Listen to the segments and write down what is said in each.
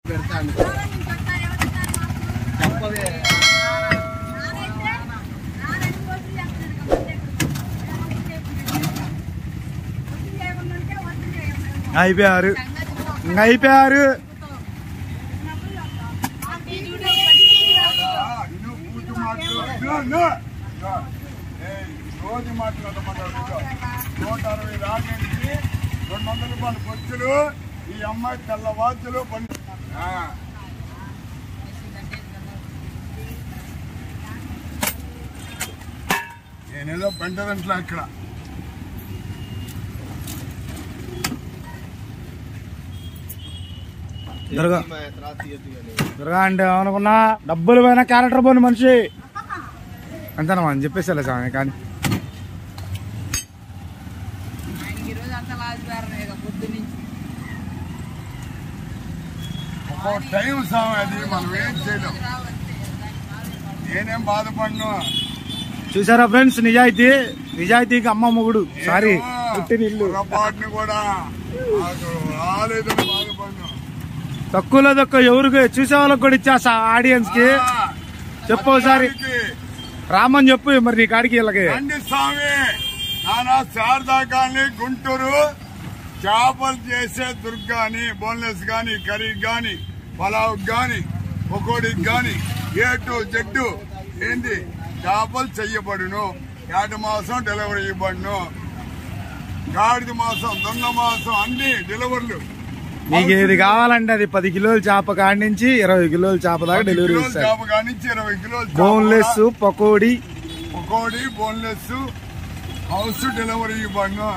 పెడతాను చెప్పవే అయిపోయారు ఇంకా అయిపోయారు నువ్వు పూజ మాటలు నో, నో. ఏయ్, రోజు మాట్లాడమంటారు నూట అరవై రాగేంటి రెండు వందల రూపాయలు ఖర్చులు ఈ అమ్మాయి తెల్లవార్చులు పండు ఆ. నేనేదో పెంటదంట్లా ఇక్కడ దుర్గా తర్వాత తీయద్దు కానీ దుర్గా అంటే ఏమనుకున్నా డబ్బులు పోయిన క్యారెక్టర్ పోని మనిషి అంతేనా అని చెప్పేసి స్వామి కానీ ఒక్కో టైం సామె అది మనం ఏం చేయలేం నేనేం బాధపడను చూసారా ఫ్రెండ్స్ నిజాయితీ నిజాయితీకి అమ్మ మొగుడు సారీ పుట్టిన ఇల్లు పొరపాటుని కూడా నాకు రాలేదని బాధపడను తక్కువలో తక్కువ ఎవరికి చూసే వాళ్ళకి కూడా ఇచ్చేస్తా ఆడియన్స్ కి చెప్పు ఒకసారి రామని చెప్పు మరి నీ కాడికి వీళ్ళకి రండి స్వామి నానా శారదా కాలనీ గుంటూరు చేపలు చేసే దుర్గాని బోన్లెస్ గాని కర్రీ గాని పలావ్ గాని పకోడీకి గాని ఏ టు జడ్డు ఏంది చేపలు చెయ్యబడును ఏట మాసం డెలివరీ ఇవ్వబడును గాడిద మాసం దొంగ మాసం అన్ని డెలివరీలు నీకు ఏది కావాలంటే అది పది కిలోల చేప కాడి నుంచి ఇరవై కిలోల చేప దాకా పది డెలివరీ కిలోల ఇస్తారు చేప కానించి ఇరవై కిలోలు చేప boneless pakoda pakoda boneless house delivery ఇవ్వబడును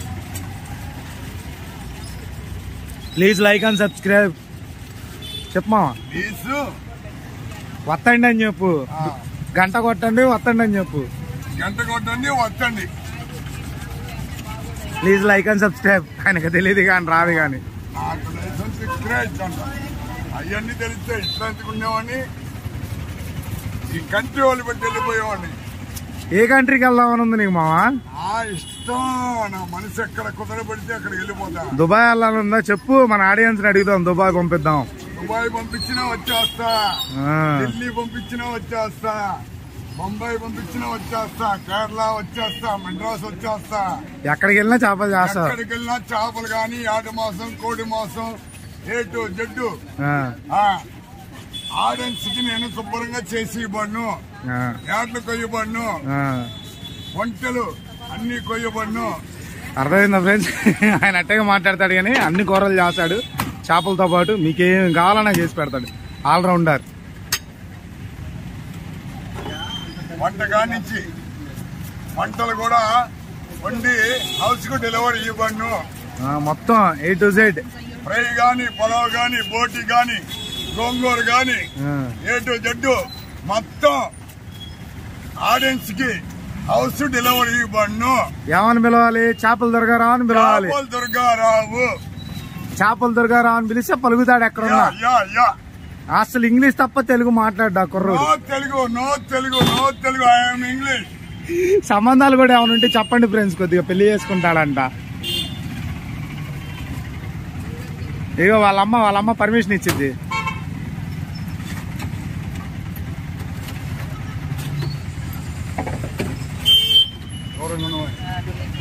ప్లీజ్ లైక్ అండ్ సబ్స్క్రైబ్ చెప్పమా ఫీజు వత్తండి అని చెప్పు గంట కొట్టండి వత్తండి అని చెప్పు గంట కొట్టండి వచ్చండి ప్లీజ్ లైక్ అండ్ సబ్స్క్రైబ్ ఆయనకు తెలియదు కానీ రాదు కానీ నాకు లైసెన్స్ ఇక్కడే ఇచ్చండి అవన్నీ తెలిస్తే ఇట్లా ఎందుకునేవాడిని ఈ కంట్రీ వాళ్ళు పెట్టి వెళ్ళిపోయేవాడిని ఏ కంట్రీకి వెళ్దామని ఉంది నీకు మావా ఆ ఇష్టం నా మనసు ఎక్కడ కుదరబడితే అక్కడ వెళ్ళిపోతా దుబాయ్ వెళ్ళాలనుందా చెప్పు మన ఆడియన్స్ అడుగుదాం దుబాయ్ పంపిద్దాం దుబాయ్ పంపించినా వచ్చేస్తా ఆ, ఢిల్లీ పంపించినా వచ్చేస్తా బొంబాయి పంపించినా వచ్చేస్తా కేరళ వచ్చేస్తా మద్రాస్ వచ్చేస్తా ఎక్కడికి వెళ్ళినా చేపలు చేస్తారు ఎక్కడికి వెళ్ళినా చేపలు కానీ ఆట మాసం కోడి మాసం ఏ టు జడ్డు ఆ, ఆడియన్స్ కి నేను శుభ్రంగా చేసి ఇవ్వను ఆ, ఏట్లు కొయ్యబడును ఆ. వంటలు అన్ని కొయ్యబడును అర్థమైందా ఫ్రెండ్స్ ఆయన అట్టగా మాట్లాడతాడు కానీ అన్ని కూరలు చేస్తాడు చేపలతో పాటు మీకేం కావాలన్నా చేసి పెడతాడు ఆల్రౌండర్ వంట కానించి వంటలు కూడా వండి హౌస్ కు డెలివరీ ఇవ్వను ఆ, మొత్తం ఏ టు జెడ్ ఫ్రై గాని పొలవ్ గాని బోటి గాని గోంగూర గాని ఏ టు జడ్డు మొత్తం ఆడియన్స్ కి హౌస్ డెలివరీ ఇవ్వను ఏమని పిలవాలి చేపల దొరగారా అని పిలవాలి చేపల దుర్గారావు చేపల దొరగారా అని పిలిస్తే పలుకుతాడు యా ఎక్కడున్నా యా యా అసలు ఇంగ్లీష్ తప్ప తెలుగు మాట్లాడ్డా కుర్రోడు no Telugu no Telugu no Telugu I'm English సంబంధాలు కూడా ఏమైనా ఉంటే చెప్పండి ఫ్రెండ్స్ కొద్దిగా పెళ్లి చేసుకుంటాడంట ఇగో వాళ్ళమ్మ వాళ్ళమ్మ పర్మిషన్ ఇచ్చింది దూరంగా ఉన్నవాడు.